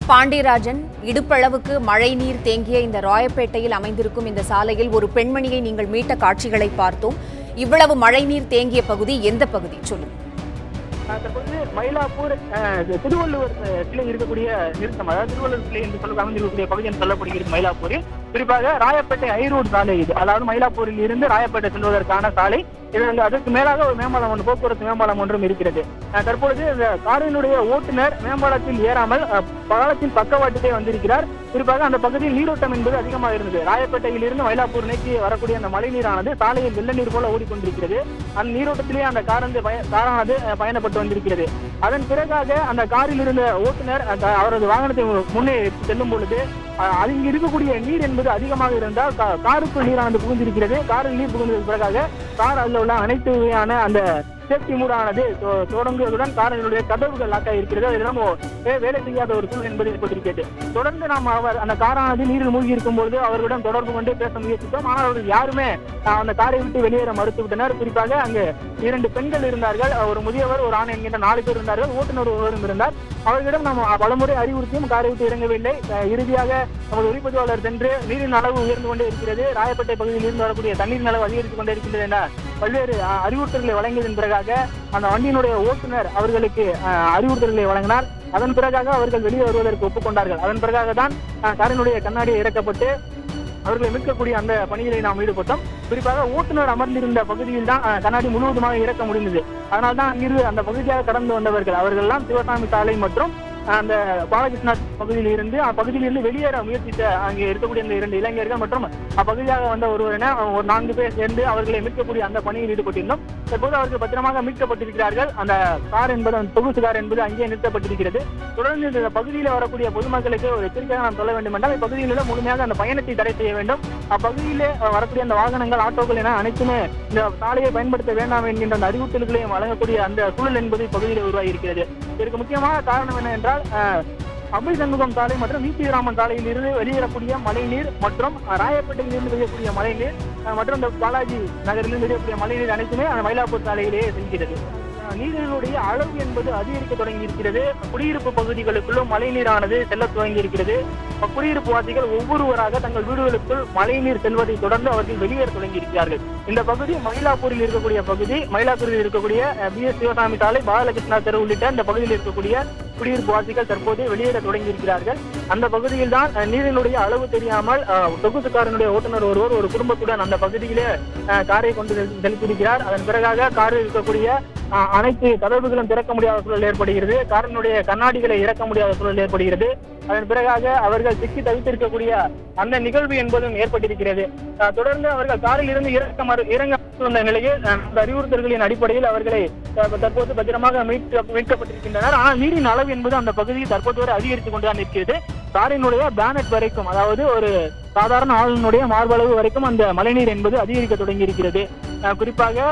பாண்டியராஜன் இடுப்பளவுக்கு மழை நீர் தேங்கிய இந்த ராயப்பேட்டையில் அமைந்திருக்கும் இந்த சாலையில் ஒரு பெண்மணியை நீங்கள் மீட்ட காட்சிகளை பார்த்தோம் இவ்வளவு மழை நீர் தேங்கிய பகுதி எந்த பகுதி சொல்லுங்க அஹ் தற்போது மயிலாப்பூர் அஹ், இது திருவள்ளுவர் அஹ், சிலை இருக்கக்கூடிய நிறுத்தம் அதாவது திருவள்ளுவர் சிலை என்று சொல்ல அமைந்திருக்கக்கூடிய பகுதி என்று சொல்லப்படுகிறது மயிலாப்பூரில் குறிப்பாக ராயப்பேட்டை ஐரோடு சாலை இது அதாவது மயிலாப்பூரில் இருந்து ராயப்பேட்டை செல்வதற்கான சாலை இது வந்து அதற்கு மேலாக ஒரு மேம்பாலம் ஒன்று போக்குவரத்து மேம்பாலம் ஒன்றும் இருக்கிறது அஹ், தற்பொழுது இந்த காரினுடைய ஓட்டுநர் மேம்பாலத்தில் ஏறாமல் அஹ், பாலத்தின் பக்கவாட்டுக்கே வந்திருக்கிறார் குறிப்பாக அந்த பகுதியில் நீரோட்டம் என்பது அதிகமாக இருந்தது ராயப்பேட்டையில் இருந்து மயிலாப்பூர் நோக்கி வரக்கூடிய அந்த மழை நீரானது சாலையில் வெள்ள நீர் போல ஓடிக்கொண்டிருக்கிறது அந்த நீரோட்டத்திலேயே அந்த காரந்து பய காரானது அஹ், பயணப்பட்டு வந்திருக்கிறது அதன் பிறகாக அந்த காரில் இருந்த ஓட்டுநர் அந்த அவரது வாகனத்தை முன்னே செல்லும் பொழுது அஹ், அங்கு இருக்கக்கூடிய நீர் என்பது அதிகமாக இருந்தால் கா- காருக்குள் நீரானது புகுந்திருக்கிறது காரில் நீர் புகுந்ததற்கு பிறகாக கார் அதில் உள்ள அனைத்து வகையான அந்த சேஃப்டி மூடானது தொ- தொடங்குவதுடன் காரினுடைய கதவுகள் லாக் இருக்கிறது அதெல்லாம் வே- வேலை செய்யாத ஒரு சூழல் என்பது ஏற்பட்டிருக்கிறது தொடர்ந்து நாம் அவர் அந்த காரானது நீரில் மூழ்கி இருக்கும் பொழுது அவர்களிடம் தொடர்பு கொண்டு பேச முயற்சித்தோம் ஆனால் அவர்கள் யாருமே அஹ், அந்த காரை விட்டு வெளியேற மறுத்து விட்டனர் குறிப்பாக அங்கு இரண்டு பெண்கள் இருந்தார்கள் ஒரு முதியவர் ஒரு ஆண் என்கின்ற நாலு பேர் இருந்தார்கள் ஓட்டுநர் ஒருவரும் இருந்தார் அவர்களிடம் நாம் பலமுறை அறிவுறுத்தியும் காரை விட்டு இறங்கவில்லை அஹ், இறுதியாக நமது ஒளிப்பதிவாளர் சென்று நீரின் அளவு உயர்ந்து கொண்டே இருக்கிறது ராயப்பேட்டை பகுதியில் இருந்து வரக்கூடிய தண்ணீரின் அளவு அதிகரித்துக் கொண்டே இருக்கின்றது என பல்வேறு அஹ், அறிவுறுத்தல்களை வழங்கியதன் பிறகாக அந்த வண்டியினுடைய ஓட்டுநர் அவர்களுக்கு அஹ், அறிவுறுத்தல்களை வழங்கினார் அதன் பிறகாக அவர்கள் வெளியே வருவதற்கு ஒப்புக்கொண்டார்கள் அதன் பிறகாக தான் அஹ், காரினுடைய கண்ணாடியை இறக்கப்பட்டு அவர்களை மீட்கக்கூடிய அந்த பணிகளை நாம் ஈடுபட்டோம் குறிப்பாக ஓட்டுநர் அமர்ந்திருந்த பகுதியில் தான் அஹ், கண்ணாடி முழுவதுமாக இறக்க முடிந்தது அதனால் தான் அங்கிருந்து அந்த பகுதியாக கடந்து வந்தவர்கள் அவர்கள் எல்லாம் சிவசாமி சாலை மற்றும் அஹ், அந்த பாலகிருஷ்ணா பகுதியில் இருந்து அப்பகுதியில் இருந்து வெளியேற முயற்சித்த அங்கே இருக்கக்கூடிய அந்த இரண்டு இளைஞர்கள் மற்றும் அப்பகுதியாக வந்த ஒருவர் என ஒரு நான்கு பேர் சேர்ந்து அவர்களை மீட்கக்கூடிய அந்த பணியில் ஈடுபட்டிருந்தோம் தற்போது அவர்கள் பத்திரமாக மீட்கப்பட்டிருக்கிறார்கள் அந்த கார் என்பது அந்த தொகுசு கார் என்பது அங்கேயே நிறுத்தப்பட்டிருக்கிறது தொடர்ந்து இந்த பகுதியில் வரக்கூடிய பொதுமக்களுக்கு ஒரு எச்சரிக்கையாக நாம் சொல்ல வேண்டும் என்றால் இப்பகுதியில் உள்ள முழுமையாக அந்த பயணத்தை தடை செய்ய வேண்டும் அப்பகுதியிலே அஹ், வரக்கூடிய அந்த வாகனங்கள் ஆட்டோக்கள் என அனைத்துமே இந்த சாலையை பயன்படுத்த வேண்டாம் என்கின்ற அந்த அறிவுறுத்தல்களையும் வழங்கக்கூடிய அந்த சூழல் என்பது இப்பகுதியில் உருவாகி இருக்கிறது இதற்கு முக்கியமான காரணம் என்ன என்றால் அஹ், அபய் சண்முகம் சாலை மற்றும் விபி ராமன் சாலையில் இருந்து வெளியேறக்கூடிய மழைநீர் மற்றும் அஹ், ராயப்பேட்டையில் இருந்து வெளியக்கூடிய மழைநீர் அஹ், மற்றும் இந்த பாலாஜி நகரிலிருந்து வெளியக்கூடிய மழைநீர் அனைத்துமே அந்த மயிலாப்பூர் சாலையிலேயே செல்கிறது அஹ், நீரினுடைய அளவு என்பது அதிகரிக்க தொடங்கி இருக்கிறது குடியிருப்பு பகுதிகளுக்குள்ளும் மழைநீரானது செல்ல துவங்கி இருக்கிறது அஹ், குடியிருப்பு வாசிகள் ஒவ்வொருவராக தங்கள் வீடுகளுக்குள் மழைநீர் செல்வதை தொடர்ந்து அவர்கள் வெளியேற தொடங்கி இருக்கிறார்கள் இந்த பகுதி மயிலாப்பூரில் இருக்கக்கூடிய பகுதி மயிலாப்பூரில் இருக்கக்கூடிய பி எஸ் சிவசாமி சாலை பாலகிருஷ்ணா தெரு உள்ளிட்ட இந்த பகுதியில் இருக்கக்கூடிய குடியிருப்பு வாசிகள் தற்போது வெளியேற தொடங்கி இருக்கிறார்கள் அந்த பகுதியில் தான் அஹ், நீரினுடைய அளவு தெரியாமல் அஹ், சொகுசு ஓட்டுநர் ஒருவர் ஒரு குடும்பத்துடன் அந்த பகுதியிலே அஹ், காரை கொண்டு செல்~ செலுத்தியிருக்கிறார் அதன் பிறகாக காரில் இருக்கக்கூடிய அஹ், அனைத்து கதவுகளும் திறக்க முடியாத சூழல் ஏற்படுகிறது காரினுடைய கண்ணாடிகளை இறக்க முடியாத சூழல் ஏற்படுகிறது அதன் பிறகாக அவர்கள் சிக்கி தவித்திருக்கக்கூடிய அந்த நிகழ்வு என்பதும் ஏற்பட்டிருக்கிறது அஹ், தொடர்ந்து அவர்கள் காரில் இருந்து இறக்க மறு இறங்க வந்த நிலையில் அஹ், அந்த அறிவுறுத்தல்களின் அடிப்படையில் அவர்களை அஹ், தற்போது பத்திரமாக மீட்க மீட்கப்பட்டிருக்கின்றனர் ஆனால் நீரின் அளவு என்பது அந்த பகுதியில் தற்போது வரை அதிகரித்துக் கொண்டுதான் இருக்கிறது காரினுடைய பேனட் வரைக்கும் அதாவது ஒரு சாதாரண ஆளுனுடைய மார்பளவு வரைக்கும் அந்த மழைநீர் என்பது அதிகரிக்க தொடங்கி இருக்கிறது அஹ், குறிப்பாக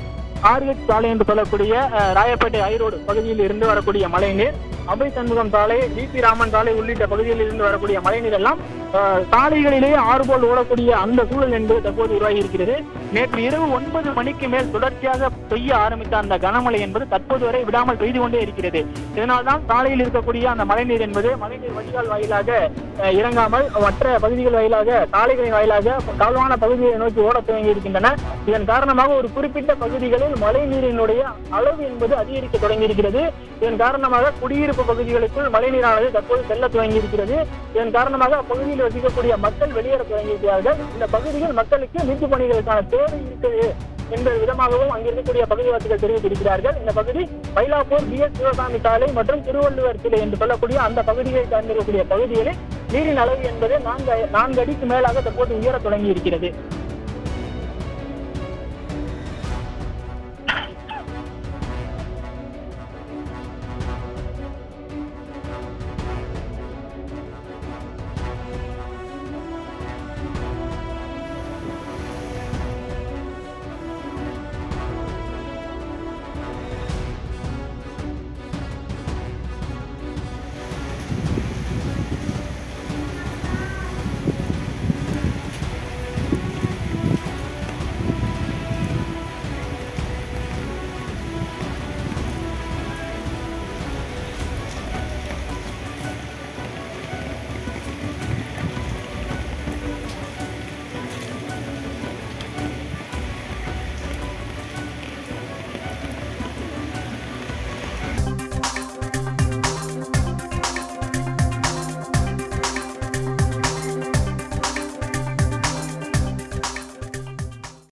ஆர்எச் சாலை என்று சொல்லக்கூடிய அஹ், ராயப்பேட்டை ஐரோடு பகுதியில் இருந்து வரக்கூடிய மழைநீர் அபய் சண்முகம் சாலை விபி ராமன் சாலை உள்ளிட்ட பகுதியில் இருந்து வரக்கூடிய மழைநீர் எல்லாம் அஹ், சாலைகளிலேயே ஆறு போல் ஓடக்கூடிய அந்த சூழல் என்பது தற்போது உருவாகி இருக்கிறது நேற்று இரவு ஒன்பது மணிக்கு மேல் தொடர்ச்சியாக பெய்ய ஆரம்பித்த அந்த கனமழை என்பது தற்போது வரை விடாமல் பெய்து கொண்டே இருக்கிறது இதனால்தான் சாலையில் இருக்கக்கூடிய அந்த மழைநீர் என்பது மழைநீர் வடிகால் வாயிலாக அஹ், இறங்காமல் மற்ற பகுதிகள் வாயிலாக சாலைகளின் வாயிலாக தாழ்வான பகுதியை நோக்கி ஓட துவங்கி இருக்கின்றன இதன் காரணமாக ஒரு குறிப்பிட்ட பகுதிகளில் மழை நீரினுடைய அளவு என்பது அதிகரிக்க தொடங்கி இருக்கிறது இதன் காரணமாக குடியிருப்பு பகுதிகளுக்குள் மழைநீரானது தற்போது செல்ல துவங்கி இருக்கிறது இதன் காரணமாக அப்பகுதியில் வசிக்கக்கூடிய மக்கள் வெளியேற துவங்கி இருக்கிறார்கள் இந்த பகுதியில் மக்களுக்கு மீட்பு பணிகளுக்கான தேவை இருக்கிறது என்ற விதமாகவும் அங்கு இருக்கக்கூடிய பகுதிவாசிகள் தெரிவித்திருக்கிறார்கள் இந்த பகுதி மயிலாப்பூர் பி எஸ் சிவசாமி சாலை மற்றும் திருவள்ளுவர் சிலை என்று சொல்லக்கூடிய அந்த பகுதியை சார்ந்திருக்கக்கூடிய பகுதிகளில் நீரின் அளவு என்பது நான்கு நான்கு அடிக்கு மேலாக தற்போது உயர தொடங்கி இருக்கிறது